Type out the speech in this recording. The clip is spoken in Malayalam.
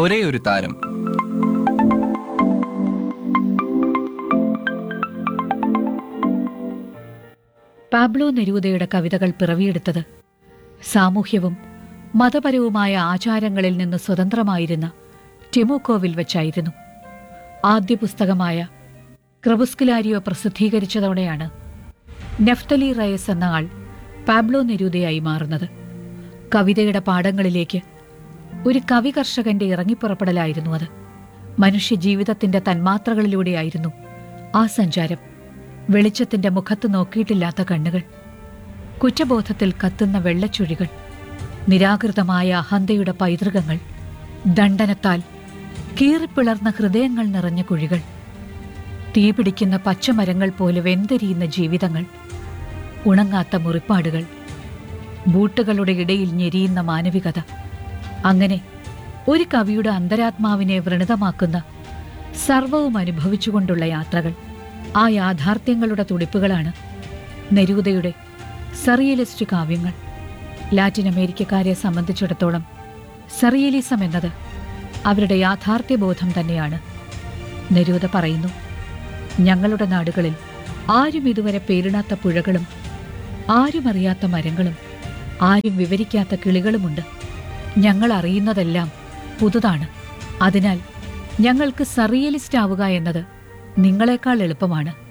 ഒരേ ഒരു താരം പാബ്ലോ നെരൂദയുടെ കവിതകൾ പിറവിയെടുത്തത് സാമൂഹ്യവും മതപരവുമായ ആചാരങ്ങളിൽ നിന്ന് സ്വതന്ത്രമായിരുന്ന ടിമോക്കോവിൽ വെച്ചായിരുന്നു ആദ്യ പുസ്തകമായ ക്രബുസ്കുലാരിയോ പ്രസിദ്ധീകരിച്ചതോടെയാണ് നെഫ്തലി റയസ് എന്ന ആൾ പാബ്ലോ നെരൂദയായി മാറുന്നത് കവിതയുടെ പാഠങ്ങളിലേക്ക് ഒരു കവി കർഷകന്റെ ഇറങ്ങിപ്പുറപ്പെടലായിരുന്നു അത് മനുഷ്യജീവിതത്തിന്റെ തന്മാത്രകളിലൂടെയായിരുന്നു ആ സഞ്ചാരം വെളിച്ചത്തിന്റെ മുഖത്ത് നോക്കിയിട്ടില്ലാത്ത കണ്ണുകൾ കുറ്റബോധത്തിൽ കത്തുന്ന വെള്ളച്ചുഴികൾ നിരാകൃതമായ അഹന്തയുടെ പൈതൃകങ്ങൾ ദണ്ഡനത്താൽ കീറിപ്പിളർന്ന ഹൃദയങ്ങൾ നിറഞ്ഞ കുഴികൾ തീപിടിക്കുന്ന പച്ചമരങ്ങൾ പോലെ വെന്തെരിയുന്ന ജീവിതങ്ങൾ ഉണങ്ങാത്ത മുറിപ്പാടുകൾ ബൂട്ടുകളുടെ ഇടയിൽ ഞെരിയുന്ന മാനവികത അങ്ങനെ ഒരു കവിയുടെ അന്തരാത്മാവിനെ വ്രണതമാക്കുന്ന സർവവും അനുഭവിച്ചുകൊണ്ടുള്ള യാത്രകൾ ആ യാഥാർത്ഥ്യങ്ങളുടെ തുടിപ്പുകളാണ് നെരൂദയുടെ സറിയലിസ്റ്റ് കാവ്യങ്ങൾ ലാറ്റിൻ അമേരിക്കക്കാരെ സംബന്ധിച്ചിടത്തോളം സറിയലിസം എന്നത് അവരുടെ യാഥാർത്ഥ്യബോധം തന്നെയാണ് നെരൂദ പറയുന്നു ഞങ്ങളുടെ നാടുകളിൽ ആരും ഇതുവരെ പേരിടാത്ത പുഴകളും ആരും അറിയാത്ത മരങ്ങളും ആരും വിവരിക്കാത്ത കിളികളുമുണ്ട് ഞങ്ങൾ അറിയുന്നതെല്ലാം പുതുതാണ് അതിനാൽ ഞങ്ങൾക്ക് സറിയലിസ്റ്റ് ആവുക എന്നത് നിങ്ങളെക്കാൾ എളുപ്പമാണ്